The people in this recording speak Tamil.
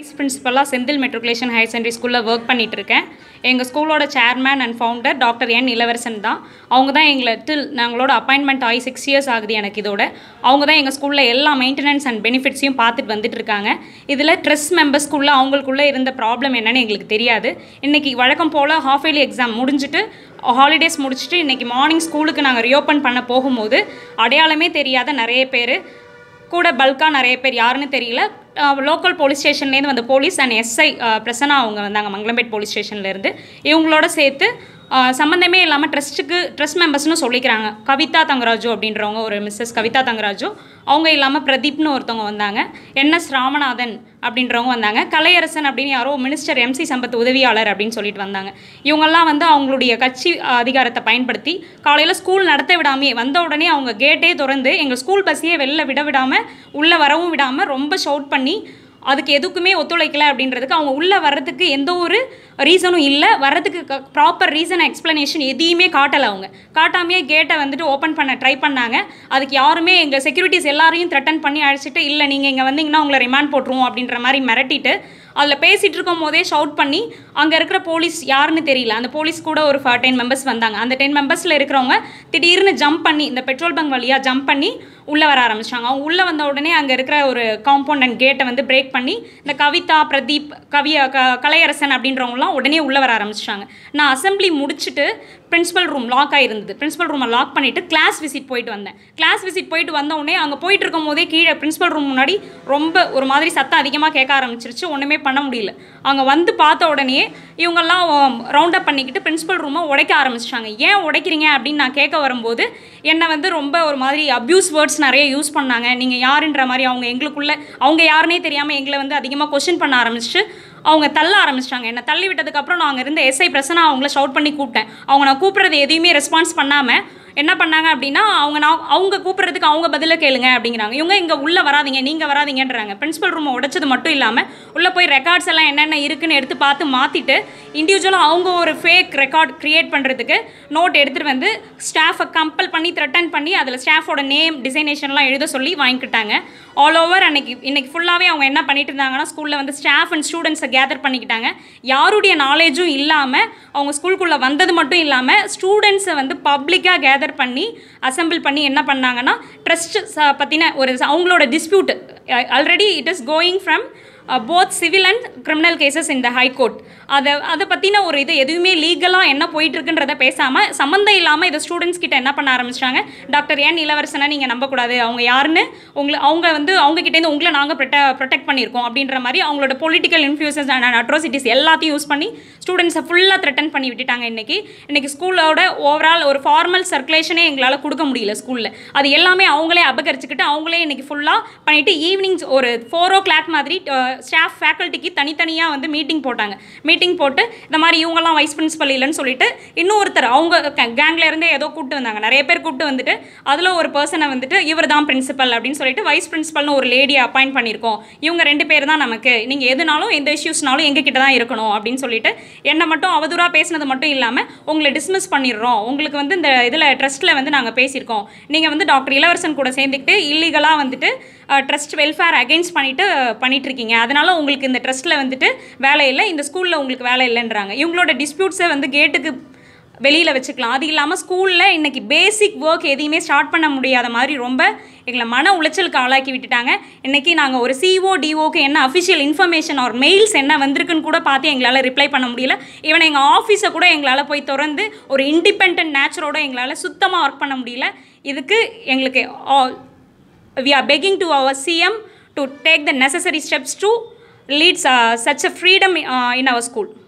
வைஸ் பிரின்சிபலாக செந்தில் மெட்ரிகுலேஷன் ஹையர் செகண்டரி ஸ்கூலில் ஒர்க் பண்ணிட்டு இருக்கேன் எங்கள் ஸ்கூலோட chairman and founder doctor N Elavarasan தான் அவங்க தான் எங்களை டில் நாங்களோட அப்பாயின்மெண்ட் ஆகி சிக்ஸ் இயர்ஸ் ஆகுது எனக்கு இதோட அவங்க தான் எங்கள் ஸ்கூலில் எல்லா மெயின்டெனன்ஸ் அண்ட் பெனிஃபிட்ஸையும் பார்த்துட்டு வந்துட்டு இருக்காங்க இதில் ட்ரெஸ் மெம்பர்ஸ்குள்ளே அவங்களுக்குள்ளே இருந்த ப்ராப்ளம் என்னன்னு எங்களுக்கு தெரியாது இன்றைக்கி வழக்கம் போல் ஹாஃப் இயர்லி எக்ஸாம் முடிஞ்சுட்டு ஹாலிடேஸ் முடிச்சுட்டு இன்றைக்கி மார்னிங் ஸ்கூலுக்கு நாங்கள் ரியோப்பன் பண்ண போகும்போது அடையாளமே தெரியாத நிறைய பேர் கூட பல்காக நிறைய பேர் யாருன்னு தெரியல லோக்கல் போலீஸ் ஸ்டேஷன்லேருந்து வந்த போலீஸ் அண்ட் எஸ்ஐ பிரசன்னா அவங்க வந்தாங்க மங்களம்பேட் போலீஸ் ஸ்டேஷன்லேருந்து இவங்களோட சேர்த்து அஹ், சம்மந்தமே இல்லாமல் ட்ரஸ்ட்டுக்கு ட்ரஸ்ட் மெம்பர்ஸ்னு சொல்லிக்கிறாங்க கவிதா தங்கராஜு அப்படின்றவங்க ஒரு மிஸ்ஸஸ் கவிதா தங்கராஜு அவங்க இல்லாமல் பிரதீப்னு ஒருத்தவங்க வந்தாங்க என்எஸ் ராமநாதன் அப்படின்றவங்க வந்தாங்க கலையரசன் அப்படின்னு யாரோ மினிஸ்டர் எம்சி சம்பத் உதவியாளர் அப்படின்னு சொல்லிட்டு வந்தாங்க இவங்கெல்லாம் வந்து அவங்களுடைய கட்சி அதிகாரத்தை பயன்படுத்தி காலையில் ஸ்கூல் நடத்த விடாமே வந்த உடனே அவங்க கேட்டே திறந்து எங்கள் ஸ்கூல் பஸ்ஸையே வெளில விட விடாமல் உள்ளே வரவும் விடாமல் ரொம்ப ஷவுட் பண்ணி அதுக்கு எதுக்குமே ஒத்துழைக்கல அப்படின்றதுக்கு அவங்க உள்ளே வர்றதுக்கு எந்த ஒரு ரீசனும் இல்லை வர்றதுக்கு ப்ராப்பர் ரீசன் எக்ஸ்ப்ளனேஷன் எதையுமே காட்டலை அவங்க காட்டாமையே கேட்டை வந்துட்டு ஓப்பன் பண்ண ட்ரை பண்ணாங்க அதுக்கு யாருமே எங்கள் செக்யூரிட்டிஸ் எல்லாரையும் த்ரெட்டன் பண்ணி அழைச்சிட்டு இல்லை நீங்கள் இங்கே வந்தீங்கன்னா உங்களை ரிமாண்ட் போட்டுருவோம் அப்படின்ற மாதிரி மிரட்டிட்டு அதில் பேசிகிட்டு இருக்கும் போதே ஷவுட் பண்ணி அங்கே இருக்கிற போலீஸ் யாருன்னு தெரியல அந்த போலீஸ் கூட ஒரு டென் மெம்பர்ஸ் வந்தாங்க அந்த டென் மெம்பர்ஸில் இருக்கிறவங்க திடீர்னு ஜம்ப் பண்ணி இந்த பெட்ரோல் பங்க் வழியாக ஜம்ப் பண்ணி உள்ளே வர ஆரம்பிச்சாங்க அவங்க உள்ளே வந்த உடனே அங்கே இருக்கிற ஒரு காம்பவுண்ட் அண்ட் கேட்டை வந்து பிரேக் பண்ணி இந்த கவிதா பிரதீப் கவிய க கலையரசன் அப்படின்றவங்களாம் உடனே உள்ளே வர ஆரம்பிச்சிட்டாங்க நான் அசெம்பிளி முடிச்சுட்டு பிரின்சிபல் ரூம் லாக் ஆயிருந்தது பிரின்சிபல் ரூமை லாக் பண்ணிவிட்டு கிளாஸ் விசிட் போயிட்டு வந்தேன் கிளாஸ் விசிட் போயிட்டு வந்த உடனே அங்கே போயிட்டு இருக்கும் போதே கீழே பிரின்சிபல் ரூம் முன்னாடி ரொம்ப ஒரு மாதிரி சத்தம் அதிகமாக கேட்க ஆரம்பிச்சிருச்சு ஒன்றுமே பண்ண முடியல அங்கே வந்து பார்த்த உடனே இவங்கெல்லாம் ரவுண்ட் அப் பண்ணிக்கிட்டு பிரின்சிபல் ரூமை உடைக்க ஆரம்பிச்சிட்டாங்க ஏன் உடைக்கிறீங்க அப்படின்னு நான் கேட்க வரும்போது என்னை வந்து ரொம்ப ஒரு மாதிரி அப்யூஸ் வேர்ட்ஸ் நிறைய யூஸ் பண்ணாங்க நீங்கள் யாருன்ற மாதிரி அவங்க எங்களுக்குள்ள அவங்க யாருன்னே தெரியாமல் எங்களை வந்து அதிகமாக கொஷின் பண்ண ஆரம்பிச்சிட்டு அவங்க தள்ள ஆரம்பிச்சிட்டாங்க என்னை தள்ளி விட்டதுக்கப்புறம் நான் அங்கே இருந்த எஸ்ஐ பிரசனா அவங்கள ஷவுட் பண்ணி கூப்பிட்டேன் அவங்க நான் கூப்பிட்றது எதையுமே ரெஸ்பான்ஸ் பண்ணாமல் என்ன பண்ணாங்க அப்படின்னா அவங்க நான் அவங்க கூப்பிட்றதுக்கு அவங்க பதில கேளுங்க அப்படிங்கிறாங்க இவங்க இங்கே உள்ளே வராதீங்க நீங்கள் வராதீங்கன்றாங்க பிரின்சிபல் ரூமை உடைச்சது மட்டும் இல்லாமல் உள்ளே போய் ரெக்கார்ட்ஸ் எல்லாம் என்னென்ன இருக்குன்னு எடுத்து பார்த்து மாற்றிட்டு இண்டிவிஜுவலாக அவங்க ஒரு ஃபேக் ரெக்கார்ட் க்ரியேட் பண்ணுறதுக்கு நோட் எடுத்துகிட்டு வந்து ஸ்டாஃபை கம்பல் பண்ணி த்ரெட்டன் பண்ணி அதில் ஸ்டாஃபோட நேம் டிசைனேஷன்லாம் எழுத சொல்லி வாங்கிக்கிட்டாங்க ஆல் ஓவர் அன்னைக்கு இன்னைக்கு ஃபுல்லாகவே அவங்க என்ன பண்ணிட்டு இருந்தாங்கன்னா ஸ்கூலில் வந்து ஸ்டாஃப் அண்ட் ஸ்டூடெண்ட்ஸை கேதர் பண்ணிக்கிட்டாங்க யாருடைய நாலேஜும் இல்லாமல் அவங்க ஸ்கூலுக்குள்ளே வந்தது மட்டும் இல்லாமல் ஸ்டூடெண்ட்ஸை வந்து பப்ளிக்காக கேதர் பண்ணி அசெம்பிள் பண்ணி என்ன பண்ணாங்கன்னா ட்ரஸ்ட் பற்றின ஒரு அவங்களோட dispute already it is going from both civil and criminal cases இந்த ஹைகோர்ட் அதை அதை பற்றின ஒரு இது எதுவுமே லீகலாக என்ன போயிட்டுருக்குன்றத பேசாமல் சம்மந்தம் இல்லாமல் இதை ஸ்டூடெண்ட்ஸ் கிட்ட என்ன பண்ண ஆரம்பிச்சிட்டாங்க டாக்டர் ஏன் இளவரசனை நீங்கள் நம்பக்கூடாது அவங்க யாருன்னு உங்களை அவங்க வந்து அவங்க கிட்டேருந்து உங்களை நாங்கள் ப்ரொட்ட ப்ரொடெக்ட் பண்ணியிருக்கோம் அப்படின்ற மாதிரி அவங்களோட பொலிட்டிக்கல் இன்ஃப்ளூசஸ் அண்ட் அட்ரோசிட்டிஸ் எல்லாத்தையும் யூஸ் பண்ணி ஸ்டூடெண்ட்ஸை ஃபுல்லாக த்ரெட்டன் பண்ணி விட்டுட்டாங்க இன்றைக்கி இன்றைக்கி ஸ்கூலோட ஓவரால் ஒரு ஃபார்மல் சர்க்குலேஷனே எங்களால் கொடுக்க முடியல ஸ்கூலில் அது எல்லாமே அவங்களே அபகரிச்சுக்கிட்டு அவங்களே இன்றைக்கி ஃபுல்லாக பண்ணிவிட்டு ஈவினிங்ஸ் ஒரு ஃபோர் ஓ கிளாக் மாதிரி ஸ்டாஃப் ஃபேக்கல்ட்டிக்கு தனித்தனியாக வந்து மீட்டிங் போட்டாங்க மீட்டிங் போட்டு இந்த மாதிரி இவங்கெல்லாம் வைஸ் பிரின்சிபல் இல்லைன்னு சொல்லிட்டு இன்னொருத்தர் அவங்க கேங்ல இருந்தே ஏதோ கூப்பிட்டு வந்தாங்க நிறைய பேர் கூப்பிட்டு வந்துட்டு அதில் ஒரு பர்சனை வந்துட்டு இவர் தான் பிரின்சிபல் அப்படின்னு சொல்லிட்டு வைஸ் பிரின்சிபல்னு ஒரு லேடியை அப்பாயிண்ட் பண்ணியிருக்கோம் இவங்க ரெண்டு பேர் தான் நமக்கு நீங்கள் எதுனாலும் எந்த இஷ்யூஸ்னாலும் எங்கள் கிட்ட தான் இருக்கணும் அப்படின்னு சொல்லிட்டு என்னை மட்டும் அவதூறாக பேசினது மட்டும் இல்லாமல் உங்களை டிஸ்மிஸ் பண்ணிடுறோம் உங்களுக்கு வந்து இந்த இதில் ட்ரஸ்ட்டில் வந்து நாங்கள் பேசியிருக்கோம் நீங்கள் வந்து டாக்டர் இளவரசன் கூட சேர்ந்துக்கிட்டு இல்லீகலாக வந்துட்டு ட்ரஸ்ட் வெல்ஃபேர் அகைன்ஸ்ட் பண்ணிட்டு பண்ணிட்டு இருக்கீங்க அதனால உங்களுக்கு இந்த ட்ரஸ்ட்டில் வந்துட்டு வேலை இல்லை இந்த ஸ்கூலில் உங்களுக்கு வேலை இல்லைன்றாங்க இவங்களோட டிஸ்பியூட்ஸை வந்து கேட்டுக்கு வெளியில் வச்சுக்கலாம் அது இல்லாமல் ஸ்கூலில் இன்றைக்கி பேசிக் ஒர்க் எதையுமே ஸ்டார்ட் பண்ண முடியாத மாதிரி ரொம்ப எங்களை மன உளைச்சலுக்கு ஆளாக்கி விட்டுட்டாங்க இன்றைக்கி நாங்கள் ஒரு சிஓ டிஓக்கு என்ன அஃபிஷியல் இன்ஃபர்மேஷன் ஆர் மெயில்ஸ் என்ன வந்திருக்குன்னு கூட பார்த்து எங்களால் ரிப்ளை பண்ண முடியல ஈவன் எங்கள் ஆஃபீஸை கூட எங்களால் போய் திறந்து ஒரு இண்டிபெண்ட் நேச்சரோட எங்களால் சுத்தமாக ஒர்க் பண்ண முடியல இதுக்கு எங்களுக்கு we are begging to our CM to take the necessary steps to lead uh, such a freedom uh, in our school.